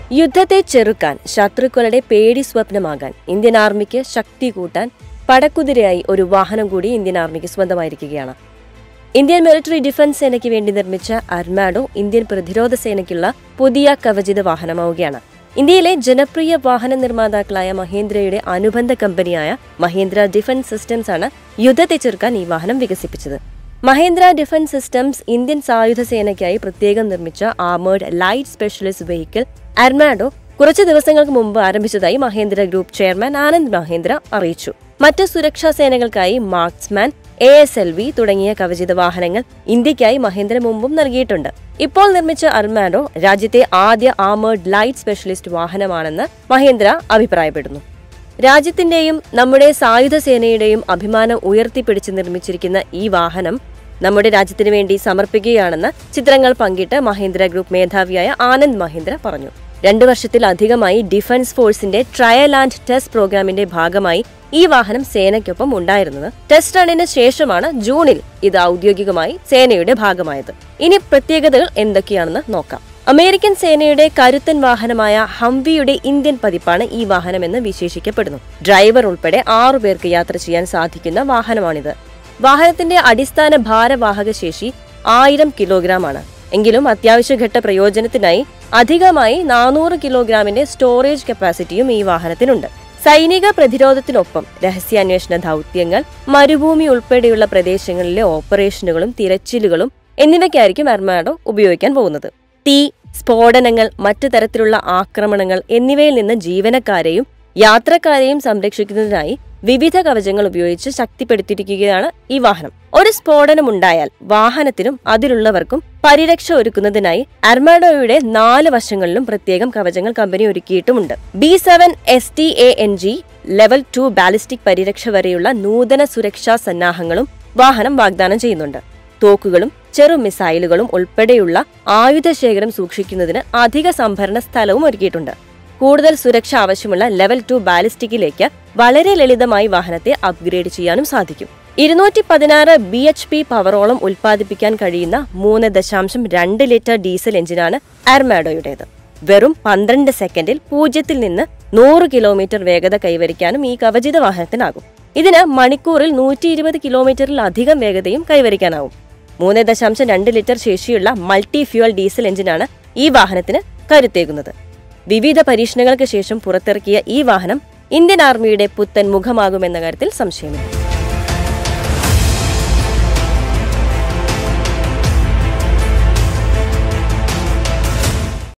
യുദ്ധത്തെ ചെറുക്കാൻ ശത്രുക്കളുടെ പേടി സ്വപ്നമാകാൻ ഇന്ത്യൻ ആർമിക്ക് ശക്തി കൂട്ടാൻ പടക്കുതിരയായി ഒരു വാഹനം കൂടി ഇന്ത്യൻ ആർമിക്ക് സ്വന്തമായിരിക്കുകയാണ് ഇന്ത്യൻ മിലിറ്ററി ഡിഫൻസ് സേനയ്ക്ക് വേണ്ടി നിർമ്മിച്ച അർമാഡോ ഇന്ത്യൻ പ്രതിരോധ സേനയ്ക്കുള്ള പുതിയ കവചിത വാഹനമാവുകയാണ് ഇന്ത്യയിലെ ജനപ്രിയ വാഹന നിർമ്മാതാക്കളായ മഹീന്ദ്രയുടെ അനുബന്ധ കമ്പനിയായ മഹീന്ദ്ര ഡിഫൻസ് സിസ്റ്റംസ് ആണ് യുദ്ധത്തെ ചെറുക്കാൻ ഈ വാഹനം വികസിപ്പിച്ചത് മഹേന്ദ്ര ഡിഫൻസ് സിസ്റ്റംസ് ഇന്ത്യൻ സായുധ സേനയ്ക്കായി പ്രത്യേകം നിർമ്മിച്ച armoured light specialist vehicle Armado കുറച്ചു ദിവസങ്ങൾക്ക് മുമ്പ് ആരംഭിച്ചതായി മഹേന്ദ്ര ഗ്രൂപ്പ് ചെയർമാൻ ആനന്ദ് മഹേന്ദ്ര അറിയിച്ചു മറ്റ് സുരക്ഷാ സേനകൾക്കായി marksman A S L V തുടങ്ങിയ കവചിത വാഹനങ്ങൾ ഇന്ത്യക്കായി മഹേന്ദ്ര മുമ്പും നൽകിയിട്ടുണ്ട് ഇപ്പോൾ നിർമ്മിച്ച അർമാഡോ രാജ്യത്തെ ആദ്യ ആമേർഡ് ലൈറ്റ് സ്പെഷ്യലിസ്റ്റ് വാഹനമാണെന്ന് മഹേന്ദ്ര അഭിപ്രായപ്പെടുന്നു രാജ്യത്തിന്റെയും നമ്മുടെ സായുധ സേനയുടെയും അഭിമാനം ഉയർത്തിപ്പിടിച്ച് നിർമ്മിച്ചിരിക്കുന്ന ഈ വാഹനം നമ്മുടെ രാജ്യത്തിന് വേണ്ടി സമർപ്പിക്കുകയാണെന്ന് ചിത്രങ്ങൾ പങ്കിട്ട് മഹേന്ദ്ര ഗ്രൂപ്പ് മേധാവിയായ ആനന്ദ് മഹേന്ദ്ര പറഞ്ഞു രണ്ടു വർഷത്തിലധികമായി ഡിഫൻസ് ഫോഴ്സിന്റെ ട്രയൽ ആൻഡ് ടെസ്റ്റ് പ്രോഗ്രാമിന്റെ ഭാഗമായി ഈ വാഹനം സേനയ്ക്കൊപ്പം ഉണ്ടായിരുന്നത് ടെസ്റ്റ് റണ്ണിന് ശേഷമാണ് ജൂണിൽ ഇത് ഔദ്യോഗികമായി സേനയുടെ ഭാഗമായത് ഇനി പ്രത്യേകതകൾ എന്തൊക്കെയാണെന്ന് നോക്കാം അമേരിക്കൻ സേനയുടെ കരുത്തൻ വാഹനമായ ഹംവിയുടെ ഇന്ത്യൻ പതിപ്പാണ് ഈ വാഹനമെന്ന് വിശേഷിക്കപ്പെടുന്നു ഡ്രൈവർ ഉൾപ്പെടെ ആറു പേർക്ക് യാത്ര ചെയ്യാൻ സാധിക്കുന്ന വാഹനമാണിത് വാഹനത്തിന്റെ അടിസ്ഥാന ഭാരവാഹക ശേഷി ആയിരം കിലോഗ്രാം ആണ് എങ്കിലും അത്യാവശ്യഘട്ട പ്രയോജനത്തിനായി അധികമായി നാനൂറ് കിലോഗ്രാമിന്റെ സ്റ്റോറേജ് കപ്പാസിറ്റിയും ഈ വാഹനത്തിനുണ്ട് സൈനിക പ്രതിരോധത്തിനൊപ്പം രഹസ്യാന്വേഷണ ദൗത്യങ്ങൾ മരുഭൂമി ഉൾപ്പെടെയുള്ള പ്രദേശങ്ങളിലെ ഓപ്പറേഷനുകളും തിരച്ചിലുകളും എന്നിവയ്ക്കായിരിക്കും അർമാഡോ ഉപയോഗിക്കാൻ പോകുന്നത് തീ സ്ഫോടനങ്ങൾ മറ്റു തരത്തിലുള്ള ആക്രമണങ്ങൾ എന്നിവയിൽ നിന്ന് ജീവനക്കാരെയും യാത്രക്കാരെയും സംരക്ഷിക്കുന്നതിനായി വിവിധ കവചങ്ങൾ ഉപയോഗിച്ച് ശക്തിപ്പെടുത്തിയിരിക്കുകയാണ് ഈ വാഹനം ഒരു സ്ഫോടനം ഉണ്ടായാൽ വാഹനത്തിനും അതിലുള്ളവർക്കും പരിരക്ഷ ഒരുക്കുന്നതിനായി അർമാഡോയുടെ നാല് വശങ്ങളിലും പ്രത്യേകം കവചങ്ങൾ കമ്പനി ഒരുക്കിയിട്ടുമുണ്ട് B seven S T A N G level two ballistic പരിരക്ഷ വരെയുള്ള നൂതന സുരക്ഷാ സന്നാഹങ്ങളും വാഹനം വാഗ്ദാനം ചെയ്യുന്നുണ്ട് തോക്കുകളും ചെറു മിസൈലുകളും ഉൾപ്പെടെയുള്ള ആയുധശേഖരം സൂക്ഷിക്കുന്നതിന് അധിക സംഭരണ സ്ഥലവും ഒരുക്കിയിട്ടുണ്ട് കൂടുതൽ സുരക്ഷ ആവശ്യമുള്ള ലെവൽ ടു ബാലിസ്റ്റിക്കിലേക്ക് വളരെ ലളിതമായി വാഹനത്തെ അപ്ഗ്രേഡ് ചെയ്യാനും സാധിക്കും ഇരുന്നൂറ്റി പതിനാറ് ബി എച്ച് പി പവറോളം ഉൽപ്പാദിപ്പിക്കാൻ കഴിയുന്ന മൂന്ന് ദശാംശം രണ്ട് ലിറ്റർ ഡീസൽ എഞ്ചിനാണ് അർമാഡോയുടേത് വെറും പന്ത്രണ്ട് സെക്കൻഡിൽ പൂജ്യത്തിൽ നിന്ന് നൂറ് കിലോമീറ്റർ വേഗത കൈവരിക്കാനും ഈ കവചിത വാഹനത്തിനാകും ഇതിന് മണിക്കൂറിൽ നൂറ്റി ഇരുപത് കിലോമീറ്ററിലധികം വേഗതയും കൈവരിക്കാനാവും മൂന്ന് ദശാംശം രണ്ട് ലിറ്റർ ശേഷിയുള്ള മൾട്ടി ഫ്യൂൽ ഡീസൽ എഞ്ചിനാണ് ഈ വാഹനത്തിന് കരുത്തേകുന്നത് വിവിധ പരീക്ഷണങ്ങൾക്ക് ശേഷം പുറത്തിറക്കിയ ഈ വാഹനം ഇന്ത്യൻ ആർമിയുടെ പുത്തൻ മുഖമാകുമെന്ന കാര്യത്തിൽ സംശയമില്ല